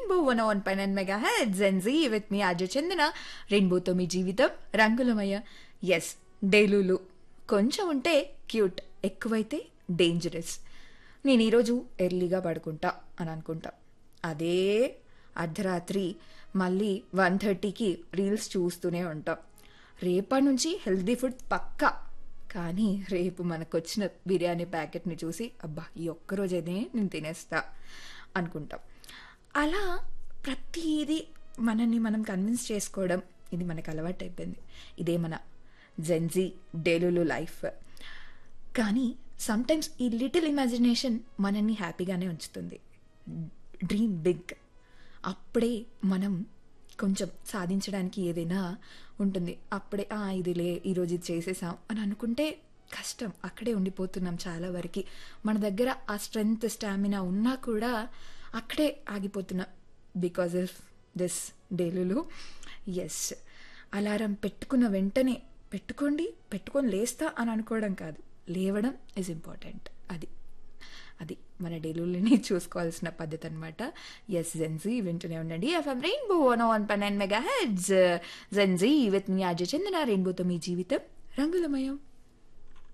rainbow one one పైన mega head gen Z with మీ అజయ్ చందన రెయిన్బోతో మీ జీవితం రంగులమయ ఎస్ డేలులు కొంచెం ఉంటే క్యూట్ ఎక్కువైతే డేంజరస్ నేను ఈరోజు ఎర్లీగా పడుకుంటా అని అనుకుంటా అదే అర్ధరాత్రి మళ్ళీ వన్ థర్టీకి రీల్స్ చూస్తూనే ఉంటాం రేపటి నుంచి హెల్తీ ఫుడ్ పక్కా కానీ రేపు మనకు వచ్చిన బిర్యానీ ప్యాకెట్ని చూసి అబ్బా ఈ ఒక్కరోజైతే నేను తినేస్తా అనుకుంటాం అలా ప్రతిదీ మనల్ని మనం కన్విన్స్ చేసుకోవడం ఇది మనకు అలవాటు అయిపోయింది ఇదే మన జెన్జీ డేలులు లైఫ్ కానీ సమ్టైమ్స్ ఈ లిటిల్ ఇమాజినేషన్ మనల్ని హ్యాపీగానే ఉంచుతుంది డ్రీమ్ బిగ్ అప్పుడే మనం కొంచెం సాధించడానికి ఏదైనా ఉంటుంది అప్పుడే "ఆ, ఇదిలే ఈరోజు ఇది చేసేసాం అని అనుకుంటే కష్టం అక్కడే ఉండిపోతున్నాం చాలా వరకు మన దగ్గర ఆ స్ట్రెంగ్త్ స్టామినా ఉన్నా కూడా అక్కడే ఆగిపోతున్నాం బికాజ్ ఆఫ్ దిస్ డేలులు ఎస్ అలారం పెట్టుకున్న వెంటనే పెట్టుకోండి పెట్టుకొని లేస్తా అని అనుకోవడం కాదు లేవడం ఇస్ ఇంపార్టెంట్ అది అది మన డైలీని చూసుకోవాల్సిన పద్ధతి అనమాట ఎస్ జెన్జీ వింటూనే ఉండండి FM Rainbow one one fun and mega heads gen Z with మీ అజయ్ చందన రెయిన్బోతో మీ జీవితం రంగులమయం